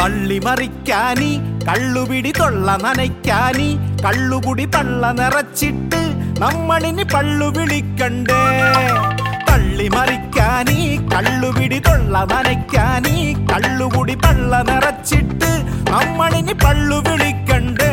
തള്ളിമറിക്കാനി കള്ളുപിടി തൊള്ള നനയ്ക്കാനി കള്ളുകുടി പള്ള നിറച്ചിട്ട് നമ്മളിനി പള്ളു വിളിക്കണ്ടേ തള്ളിമറിക്കാനി കള്ളുപിടി തൊള്ള നനയ്ക്കാനി കള്ളുകുടി പള്ള നിറച്ചിട്ട് നമ്മളിനി പള്ളു വിളിക്കണ്ടേ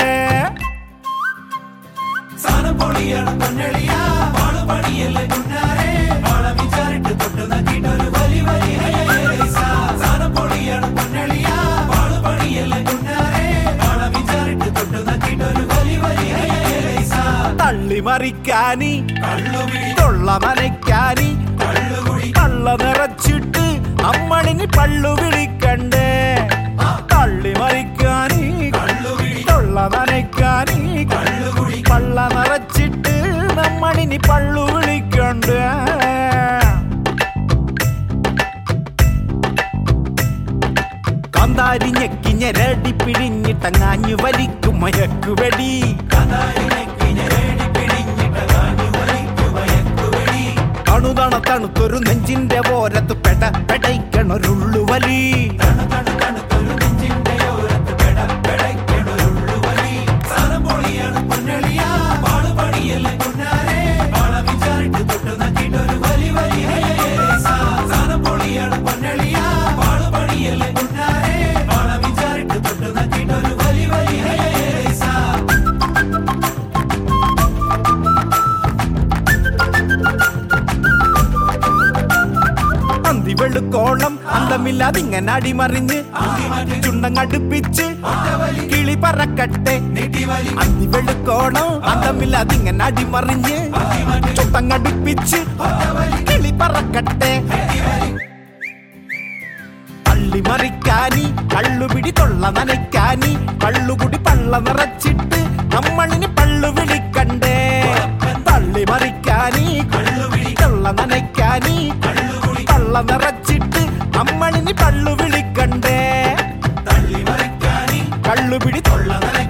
സാധനം പൊളിയാണ് പൊന്നളിയ വാള് പണിയല്ലേ കുഞ്ഞാരെ വാള വിചാരിട്ട് തൊട്ട് നക്കിട്ടൊരു വലി വലി സാധനം പൊളിയാണ് പൊന്നളിയ വാള് പണിയല്ലേ കുഞ്ഞാരെ വാള വിചാരിട്ട് തൊട്ട് നക്കിട്ടൊരു വലി വലി തള്ളിമറിക്കാനി കള്ളുപിടി തൊള്ള നനയ്ക്കാനി കള്ളുകുടി പള്ള നിറച്ചിട്ട് അമ്മണിനി പള്ളു വിളിക്കണ്ടേ തള്ളിമറിക്കാനി കള്ളുപിടി തൊള്ള നനയ്ക്കാനി കള്ളുകുടി പള്ള നിറച്ചിട്ട് നമ്മളിനി പള്ളു വിളിക്കണ്ടേ കാന്താരി ഞെക്കി ഞെരടി പിഴിഞ്ഞിട്ടങ്ങാഞ്ഞു വലിക്കും മയക്കുവെടി കഥാരിനെക്കിഞ്ഞരേടി പിടിഞ്ഞിട്ട കാഞ്ഞു വലിക്കു മയക്കുവെടി അണുതണ തണുത്തൊരു നെഞ്ചിന്റെ ഓരത്ത് പെട പെടയ്ക്കണൊരുള്ളുവലി തണു തണു തണുത്തൊരു നെഞ്ചിന്റെ ഓരത്ത് പെട പെടയ്ക്കണൊരുള്ളു വലി സാധനം പൊളിയാണ് പൊന്നളിയ വാള് പണിയല്ലേ കുഞ്ഞാരെ വാള വിചാരിട്ട് തൊട്ട് നക്കിട്ടൊരു വലി വലി സാധനം പൊളിയാണ് പൊന്നളിയ വാള് പണിയല്ലേ കുഞ്ഞാരെ വാള വിചാരിട്ട് തൊട്ട് നക്കിട്ടൊരു വലി വലി അന്തി വെളുക്കോളം അന്തമില്ലാതിങ്ങനെ അടിമറിഞ്ഞ് ചുണ്ടങ്ങടുപ്പിച്ച് കിളി പറക്കട്ടെ നീട്ടിവലി അന്തി വെളുക്കോണം അന്തമില്ലാതിങ്ങനെ അടിമറിഞ്ഞ് ചുണ്ടങ്ങടുപ്പിച്ച് കിളി പറക്കട്ടെ തള്ളിമറിക്കാനി കള്ളുപിടി തൊള്ള നനയ്ക്കാനി കള്ളുകുടി പള്ള നിറച്ചിട്ട് നമ്മളിനി പള്ളു വിളിക്കണ്ടേ തള്ളിമറിക്കാനി കള്ളുപിടി തൊള്ള നനയ്ക്കാനി കള്ളുകുടി പള്ള നിറച്ചിട്ട് നമ്മളിനി പള്ളു വിളിക്കണ്ടേ തള്ളി മറിക്കാനി കള്ളുപിടി തൊള്ള നനയ്ക്കാനി